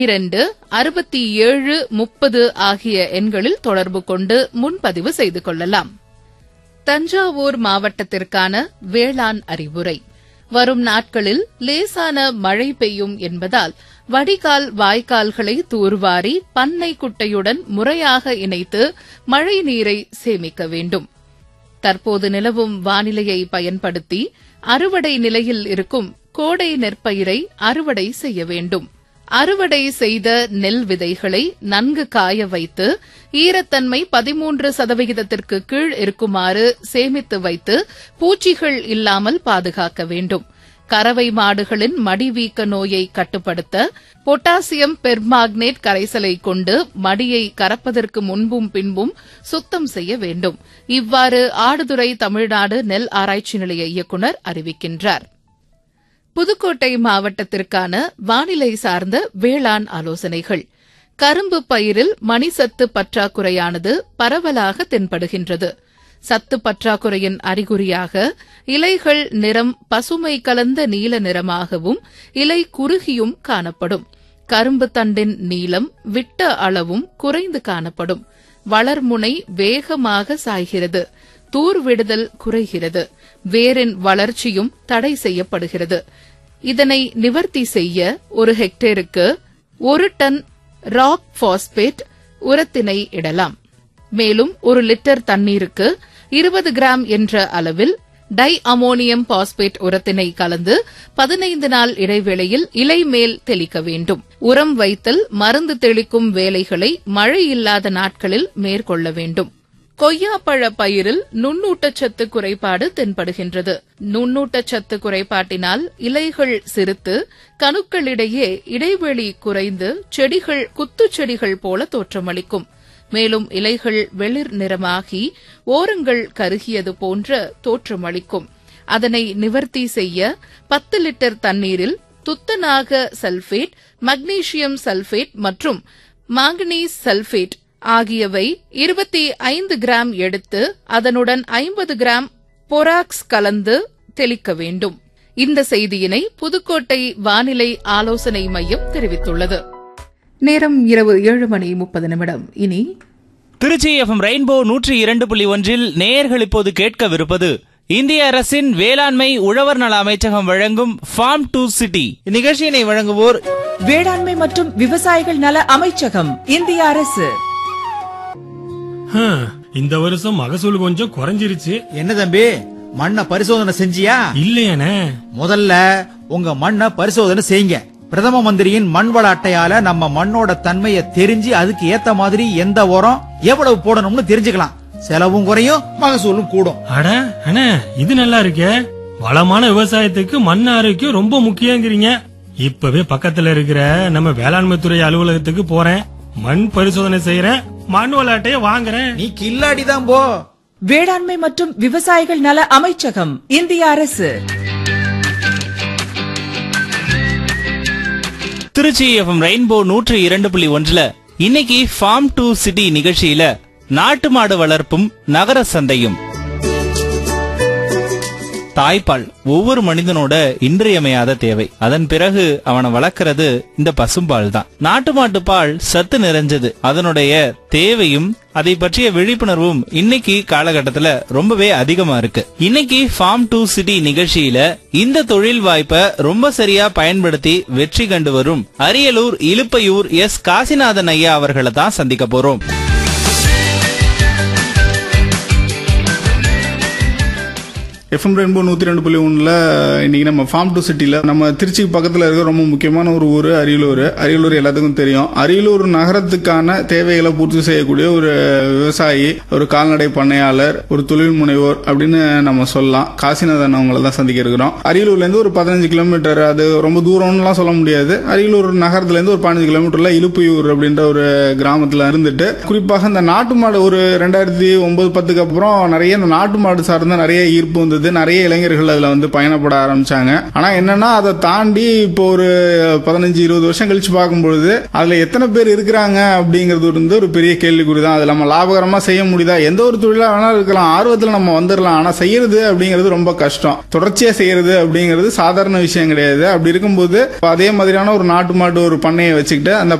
இரண்டு அறுபத்தி ஏழு முப்பது ஆகிய எண்களில் தொடர்பு கொண்டு முன்பதிவு செய்து கொள்ளலாம் தஞ்சாவூர் மாவட்டத்திற்கான வேளாண் அறிவுரை வரும் நாட்களில் லேசான மழை பெய்யும் என்பதால் வடிகால் வாய்க்கால்களை தூர்வாரி பண்ணை குட்டையுடன் முறையாக இணைத்து மழை நீரை சேமிக்க வேண்டும் தற்போது நிலவும் வானிலையை பயன்படுத்தி அறுவடை நிலையில் இருக்கும் கோடை நெற்பயிரை அறுவடை செய்ய வேண்டும் அறுவடை செய்த நெல் விதைகளை நன்கு காய வைத்து ஈரத்தன்மை பதிமூன்று சதவிகிதத்திற்கு கீழ் இருக்குமாறு சேமித்து வைத்து பூச்சிகள் இல்லாமல் பாதுகாக்க வேண்டும் கறவை மாடுகளின் மடிவீக்க நோயை கட்டுப்படுத்த பொட்டாசியம் பெர்மாக்னேட் கரைசலை கொண்டு மடியை கறப்பதற்கு முன்பும் பின்பும் சுத்தம் செய்ய வேண்டும் இவ்வாறு ஆடுதுறை தமிழ்நாடு நெல் ஆராய்ச்சி நிலைய இயக்குநர் அறிவிக்கின்றார் புதுக்கோட்டை மாவட்டத்திற்கான வானிலை சார்ந்த வேளாண் ஆலோசனைகள் கரும்பு பயிரில் மணிசத்து பற்றாக்குறையானது பரவலாக தென்படுகின்றது சத்து பற்றாக்குறையின் அறிகுறியாக இலைகள் நிறம் பசுமை கலந்த நீல நிறமாகவும் இலை குறுகியும் காணப்படும் கரும்பு தண்டின் நீளம் விட்ட அளவும் குறைந்து காணப்படும் வளர்முனை வேகமாக சாய்கிறது தூர்விடுதல் குறைகிறது வேரின் வளர்ச்சியும் தடை செய்யப்படுகிறது இதனை நிவர்த்தி செய்ய ஒரு ஹெக்டேருக்கு ஒரு டன் ராக் பாஸ்பேட் உரத்தினை இடலாம் மேலும் ஒரு லிட்டர் தண்ணீருக்கு இருபது கிராம் என்ற அளவில் டை அமோனியம் பாஸ்பேட் உரத்தினை கலந்து பதினைந்து நாள் இடைவேளையில் இலை மேல் தெளிக்க வேண்டும் உரம் வைத்தல் மருந்து தெளிக்கும் வேலைகளை மழை இல்லாத நாட்களில் மேற்கொள்ள வேண்டும் கொய்யாப்பழ பயிரில் நுண்ணூட்டச்சத்து குறைபாடு தென்படுகின்றது நுண்ணூட்டச்சத்து குறைபாட்டினால் இலைகள் சிறுத்து கணுக்களிடையே இடைவெளி குறைந்து செடிகள் குத்துச் செடிகள் போல தோற்றமளிக்கும் மேலும் இலைகள் வெளிர் நிறமாகி ஓரங்கள் கருகியது போன்ற தோற்றமளிக்கும் அதனை நிவர்த்தி செய்ய பத்து லிட்டர் தண்ணீரில் துத்தநாக சல்பேட் மக்னீசியம் சல்பேட் மற்றும் மாங்கனீஸ் சல்பேட் ஆகியவை இருபத்தி ஐந்து கிராம் எடுத்து அதனுடன் ஐம்பது கிராம் பொராக்ஸ் கலந்து தெளிக்க வேண்டும் இந்த செய்தியினை புதுக்கோட்டை வானிலை ஆலோசனை மையம் தெரிவித்துள்ளது நேரம் இரவு ஏழு மணி முப்பது நிமிடம் இனி திருச்சி எஃப்எம் ரெயின்போ நூற்றி இரண்டு புள்ளி ஒன்றில் நேயர்கள் இப்போது கேட்கவிருப்பது இந்திய அரசின் வேளாண்மை உழவர் நல அமைச்சகம் வழங்கும் ஃபார்ம் டு சிட்டி இந்நிகழ்ச்சியினை வழங்குவோர் வேளாண்மை மற்றும் விவசாயிகள் நல அமைச்சகம் இந்திய அரசு ஹம், இந்த வருஷம் மகசூல் கொஞ்சம் குறைஞ்சிருச்சு என்ன தம்பி மண்ணை பரிசோதனை செஞ்சியா இல்லையானே முதல்ல உங்க மண்ணை பரிசோதனை செய்யுங்க பிரதம மந்திரியின் மண் வள அட்டையால நம்ம மண்ணோட தன்மையை தெரிஞ்சு அதுக்கு ஏத்த மாதிரி எந்த உரம் எவ்வளவு போடணும்னு தெரிஞ்சுக்கலாம் செலவும் குறையும் மகசூலும் கூடும் அட அண்ணே இது நல்லா இருக்கே வளமான விவசாயத்துக்கு மண் ஆரோக்கியம் ரொம்ப முக்கியங்கிறீங்க இப்பவே பக்கத்துல இருக்கிற நம்ம வேளாண்மை துறை அலுவலகத்துக்கு போறேன் மண் பரிசோதனை செய்யறேன் மண் விளையாட்டைய வாங்குறேன் நீ கில்லாடி தான் போ வேளாண்மை மற்றும் விவசாயிகள் நல அமைச்சகம் இந்திய அரசு திருச்சி எஃப்எம் ரெயின்போ நூற்றி இரண்டு புள்ளி ஒன்றுல இன்னைக்கு ஃபார்ம் டு சிட்டி நிகழ்ச்சியில நாட்டு மாடு வளர்ப்பும் நகர சந்தையும் தாய்ப்பால் ஒவ்வொரு மனிதனோட இன்றியமையாத தேவை அதன் பிறகு அவனை வளர்க்கறது இந்த பசும்பால் தான் நாட்டு மாட்டு பால் சத்து நிறைஞ்சது அதனுடைய தேவையும் அதை பற்றிய விழிப்புணர்வும் இன்னைக்கு காலகட்டத்துல ரொம்பவே அதிகமா இருக்கு இன்னைக்கு ஃபார்ம் டு சிட்டி நிகழ்ச்சியில இந்த தொழில் வாய்ப்பை ரொம்ப சரியா பயன்படுத்தி வெற்றி கண்டு வரும் அரியலூர் இலுப்பையூர் எஸ் காசிநாதன் ஐயா அவர்களை தான் சந்திக்க போறோம் எஃப்எம் ரெயின்போ நூற்றி ரெண்டு புள்ளி ஒன்றில் இன்னைக்கு நம்ம ஃபார்ம் டு சிட்டியில் நம்ம திருச்சிக்கு பக்கத்தில் இருக்க ரொம்ப முக்கியமான ஒரு ஊர் அரியலூர் அரியலூர் எல்லாத்துக்கும் தெரியும் அரியலூர் நகரத்துக்கான தேவைகளை பூர்த்தி செய்யக்கூடிய ஒரு விவசாயி ஒரு கால்நடை பண்ணையாளர் ஒரு தொழில் முனைவோர் அப்படின்னு நம்ம சொல்லலாம் காசிநாதன் அவங்கள தான் சந்திக்க இருக்கிறோம் அரியலூர்லேருந்து ஒரு பதினஞ்சு கிலோமீட்டர் அது ரொம்ப தூரம்லாம் சொல்ல முடியாது அரியலூர் நகரத்துலேருந்து ஒரு பதினஞ்சு கிலோமீட்டர்ல இலுப்பையூர் அப்படின்ற ஒரு கிராமத்தில் இருந்துட்டு குறிப்பாக இந்த நாட்டு மாடு ஒரு ரெண்டாயிரத்தி ஒன்பது பத்துக்கு அப்புறம் நிறைய இந்த நாட்டு மாடு சார்ந்த நிறைய ஈர்ப்பு வந்தது வந்தது நிறைய இளைஞர்கள் அதுல வந்து பயணப்பட ஆரம்பிச்சாங்க ஆனா என்னன்னா அதை தாண்டி இப்போ ஒரு பதினஞ்சு இருபது வருஷம் கழிச்சு பார்க்கும்பொழுது அதுல எத்தனை பேர் இருக்கிறாங்க அப்படிங்கிறது வந்து ஒரு பெரிய கேள்விக்குறி தான் அது நம்ம லாபகரமா செய்ய முடியுதா எந்த ஒரு தொழிலா வேணாலும் இருக்கலாம் ஆர்வத்துல நம்ம வந்துடலாம் ஆனா செய்யறது அப்படிங்கிறது ரொம்ப கஷ்டம் தொடர்ச்சியா செய்யறது அப்படிங்கிறது சாதாரண விஷயம் கிடையாது அப்படி இருக்கும்போது இப்ப அதே மாதிரியான ஒரு நாட்டு மாட்டு ஒரு பண்ணையை வச்சுக்கிட்டு அந்த